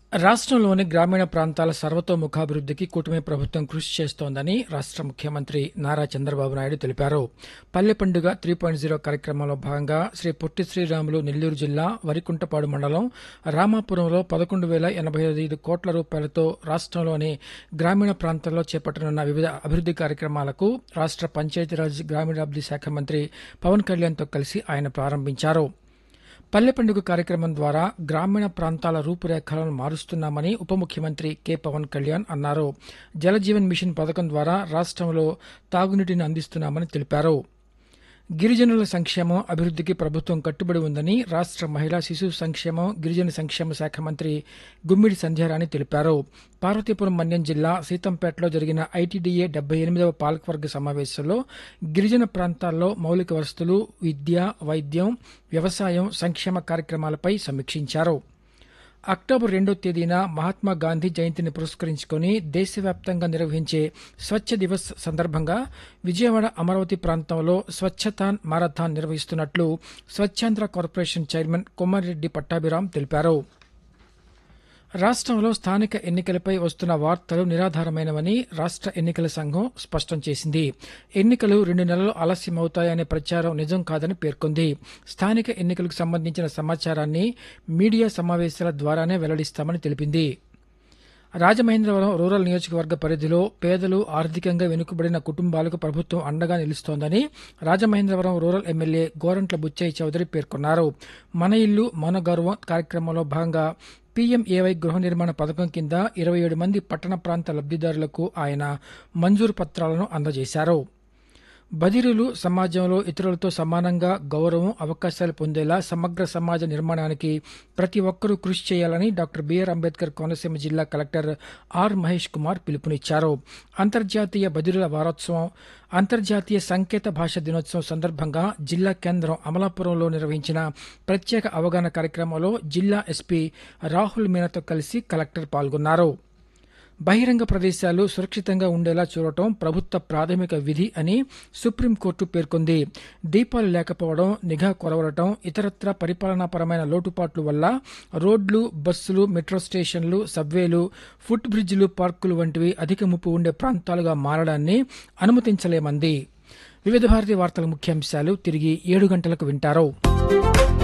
రాష్ట్రంలోని గ్రామీణ ప్రాంతాల సర్వతోముఖాభివృద్ధికి కూటమి ప్రభుత్వం కృషి చేస్తోందని రాష్ట్ర ముఖ్యమంత్రి నారా చంద్రబాబు నాయుడు తెలిపారు పల్లె పండుగ త్రీ పాయింట్ జీరో కార్యక్రమంలో భాగంగా శ్రీ పొట్టి శ్రీరాములు నెల్లూరు జిల్లా వరికుంటపాడు మండలం రామాపురంలో పదకొండు వేల ఎనభై ఐదు కోట్ల రూపాయలతో రాష్ట్రంలోని గ్రామీణ ప్రాంతాల్లో చేపట్టనున్న వివిధ అభివృద్ది కార్యక్రమాలకు రాష్ట్ర పంచాయతీరాజ్ గ్రామీణాభివృద్ది శాఖ మంత్రి పవన్ కళ్యాణ్తో కలిసి ఆయన ప్రారంభించారు పల్లె పండుగ కార్యక్రమం ద్వారా గ్రామీణ ప్రాంతాల రూపురేఖలను మారుస్తున్నామని ఉప ముఖ్యమంత్రి కె పవన్ కళ్యాణ్ అన్నారు జలజీవన్ మిషన్ పథకం ద్వారా రాష్ట్రంలో తాగునీటిని అందిస్తున్నామని తెలిపారు గిరిజనుల సంక్షేమం అభివృద్ధికి ప్రభుత్వం కట్టుబడి ఉందని రాష్ట్ర మహిళా శిశు సంక్షేమం గిరిజన సంక్షేమ శాఖ మంత్రి గుమ్మిడి సంధ్యారాణి తెలిపారు పార్వతీపురం మన్యం జిల్లా సీతంపేటలో జరిగిన ఐటీడీఏ డెబ్బై ఎనిమిదవ పాలకవర్గ సమావేశంలో గిరిజన ప్రాంతాల్లో మౌలిక వసతులు విద్య వైద్యం వ్యవసాయం సంక్షేమ కార్యక్రమాలపై సమీక్షించారు అక్టోబర్ రెండో తేదీన మహాత్మా గాంధీ జయంతిని పురస్కరించుకుని దేశవ్యాప్తంగా నిర్వహించే స్వచ్ఛ దివస్ సందర్భంగా విజయవాడ అమరావతి ప్రాంతంలో స్వచ్ఛతాన్ మారథాన్ నిర్వహిస్తున్నట్లు స్వచ్ఛాంధ్ర కార్పొరేషన్ చైర్మన్ కొమ్మారెడ్డి పట్టాభిరాం తెలిపారు రాష్ట్రంలో స్థానిక ఎన్నికలపై వస్తున్న వార్తలు నిరాధారమైనవని రాష్ట్ర ఎన్నికల సంఘం స్పష్టం చేసింది ఎన్నికలు రెండు నెలలు ఆలస్యమవుతాయనే ప్రచారం నిజం కాదని పేర్కొంది స్థానిక ఎన్నికలకు సంబంధించిన సమాచారాన్ని మీడియా సమావేశాల ద్వారానే వెల్లడిస్తామని తెలిపింది రాజమహేంద్రవరం రూరల్ నియోజకవర్గ పరిధిలో పేదలు ఆర్థికంగా వెనుకబడిన కుటుంబాలకు ప్రభుత్వం అండగా నిలుస్తోందని రాజమహేంద్రవరం రూరల్ ఎమ్మెల్యే గోరంట్ల బుచ్చయ్య చౌదరి పేర్కొన్నారు మన ఇల్లు మన గౌరవం కార్యక్రమంలో భాగంగా పీఎంఏవై గృహ నిర్మాణ పథకం కింద ఇరవై ఏడు మంది పట్టణ ప్రాంత లబ్దిదారులకు ఆయన మంజూరు పత్రాలను అందజేశారు బదిరులు సమాజంలో ఇతరులతో సమానంగా గౌరవం అవకాశాలు పొందేలా సమగ్ర సమాజ నిర్మాణానికి ప్రతి ఒక్కరూ కృషి చేయాలని డాక్టర్ బిఆర్ అంబేద్కర్ కోనసీమ జిల్లా కలెక్టర్ ఆర్ మహేష్ కుమార్ పిలుపునిచ్చారు అంతర్జాతీయ బదిరుల వారోత్సవం అంతర్జాతీయ సంకేత భాష దినోత్సవం సందర్భంగా జిల్లా కేంద్రం అమలాపురంలో నిర్వహించిన ప్రత్యేక అవగాహన కార్యక్రమంలో జిల్లా ఎస్పీ రాహుల్ మీనాతో కలిసి కలెక్టర్ పాల్గొన్నారు బహిరంగ ప్రదేశాలు సురక్షితంగా ఉండేలా చూడటం ప్రభుత్వ ప్రాథమిక విధి అని సుప్రీంకోర్టు పేర్కొంది దీపాలు లేకపోవడం నిఘా కొరవడటం ఇతరత్ర పరిపాలనాపరమైన లోటుపాట్ల వల్ల రోడ్లు బస్సులు మెట్రో స్టేషన్లు సబ్వేలు ఫుట్ బ్రిడ్జిలు పార్కులు వంటివి అధిక ముప్పు ఉండే ప్రాంతాలుగా మారడాన్ని అనుమతించలేమంది వివిధ భారతి వార్తల ముఖ్యాంశాలు తిరిగి ఏడు గంటలకు వింటారు